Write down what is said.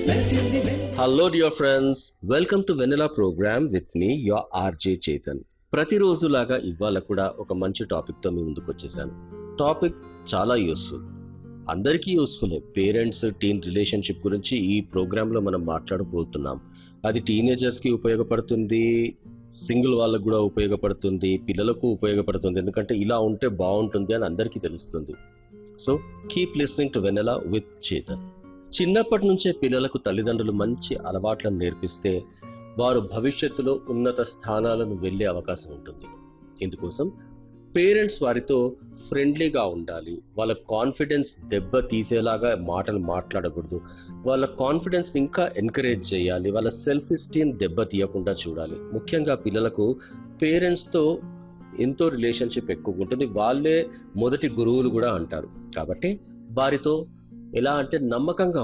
hello dear friends welcome to Vennela program with me your RJ Chetan ప్రతిరోజు లాగా ఇవాళ కూడా ఒక మంచి టాపిక్ తో మీ ముందుకు వచ్చేసాను టాపిక్ చాలా యూస్ఫుల్ అందరికీ యూస్ఫుల్ పేరెంట్స్ టీన్ రిలేషన్షిప్ గురించి ఈ ప్రోగ్రామ్ లో మనం మాట్లాడబోతున్నాం అది టీనేజర్స్ కి ఉపయోగపడుతుంది సింగిల్ వాళ్ళకు కూడా ఉపయోగపడుతుంది పిల్లలకు ఉపయోగపడుతుంది ఎందుకంటే ఇలా ఉంటే బాగుంటుంది అని అందరికీ తెలుస్తుంది so keep listening to Vennela with Chetan చిన్నప్పటి నుంచే పిల్లలకు తల్లిదండ్రులు మంచి అలవాట్లను నేర్పిస్తే వారు భవిష్యత్తులో ఉన్నత స్థానాలను వెళ్ళే అవకాశం ఉంటుంది ఇందుకోసం పేరెంట్స్ వారితో ఫ్రెండ్లీగా ఉండాలి వాళ్ళ కాన్ఫిడెన్స్ దెబ్బ తీసేలాగా మాటలు మాట్లాడకూడదు వాళ్ళ కాన్ఫిడెన్స్ ఇంకా ఎంకరేజ్ చేయాలి వాళ్ళ సెల్ఫ్ ఎస్టీమ్ దెబ్బ తీయకుండా చూడాలి ముఖ్యంగా పిల్లలకు పేరెంట్స్తో ఎంతో రిలేషన్షిప్ ఎక్కువ ఉంటుంది వాళ్ళే మొదటి గురువులు కూడా అంటారు కాబట్టి వారితో ఎలా అంటే నమ్మకంగా